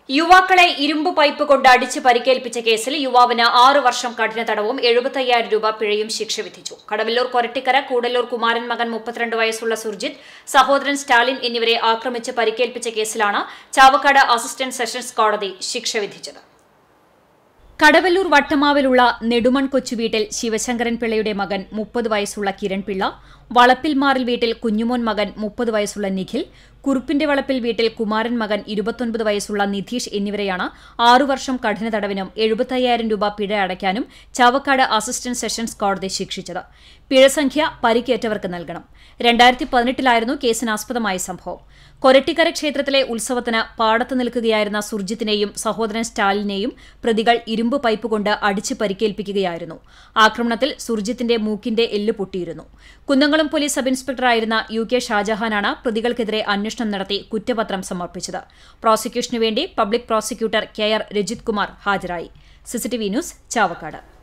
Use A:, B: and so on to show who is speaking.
A: യുവാക്കളെ ഇരുമ്പ് പൈപ്പ് കൊണ്ട് അടിച്ച് പരിക്കേൽപ്പിച്ച കേസിൽ യുവാവിന് ആറു വർഷം കഠിന തടവും എഴുപത്തയ്യായിരം രൂപ പിഴയും ശിക്ഷ വിധിച്ചു കടവല്ലൂർ കൊരട്ടിക്കര കൂടല്ലൂർ കുമാരൻ മകൻ മുപ്പത്തിരണ്ട് വയസ്സുള്ള സുർജിത്ത് സഹോദരൻ സ്റ്റാലിൻ എന്നിവരെ ആക്രമിച്ച് പരിക്കേൽപ്പിച്ച കേസിലാണ് ചാവക്കാട് അസിസ്റ്റന്റ് സെഷൻസ് കോടതി ശിക്ഷ വിധിച്ചത് കടവല്ലൂർ വട്ടമാവിലുള്ള നെടുമൺ കൊച്ചുവീട്ടിൽ ശിവശങ്കരൻ പിള്ളയുടെ മകൻ മുപ്പത് വയസ്സുള്ള കിരൺ പിള്ള വളപ്പിൽമാറിൽ വീട്ടിൽ കുഞ്ഞുമോൻ മകൻ മുപ്പത് വയസ്സുള്ള നിഖിൽ കുറുപ്പിന്റെ വളപ്പിൽ വീട്ടിൽ കുമാരൻ മകൻ ഇരുപത്തൊൻപത് വയസ്സുള്ള നിധീഷ് എന്നിവരെയാണ് ആറു വർഷം കഠിന തടവിനും എഴുപത്തയ്യായിരം രൂപ പിഴ അടയ്ക്കാനും ചാവക്കാട് അസിസ്റ്റന്റ് സെഷൻസ് കോടതി ശിക്ഷിച്ചത് പിഴസംഖ്യ പരിക്കേറ്റവർക്ക് നൽകണം രണ്ടായിരത്തി പതിനെട്ടിലായിരുന്നു കേസിനാസ്പദമായ സംഭവം കൊരട്ടിക്കര ക്ഷേത്രത്തിലെ ഉത്സവത്തിന് പാടത്ത് നിൽക്കുകയായിരുന്ന സുർജിത്തിനെയും സഹോദരൻ സ്റ്റാലിനെയും പ്രതികൾ ഇരുമ്പ് പൈപ്പ് കൊണ്ട് അടിച്ച് പരിക്കേൽപ്പിക്കുകയായിരുന്നു ആക്രമണത്തിൽ സുർജിത്തിന്റെ മൂക്കിന്റെ എല്ല് പൊട്ടിയിരുന്നു കുന്നംകുളം പോലീസ് സബ് ഇൻസ്പെക്ടറായിരുന്ന യു കെ ഷാജഹാനാണ് പ്രതികൾക്കെതിരെ അന്വേഷണം നടത്തി കുറ്റപത്രം സമർപ്പിച്ചത് പ്രോസിക്യൂഷനുവേണ്ടി public prosecutor K R Rajith Kumar ഹാജരായി സിസിടിവി ന്യൂസ് ചാവക്കാട്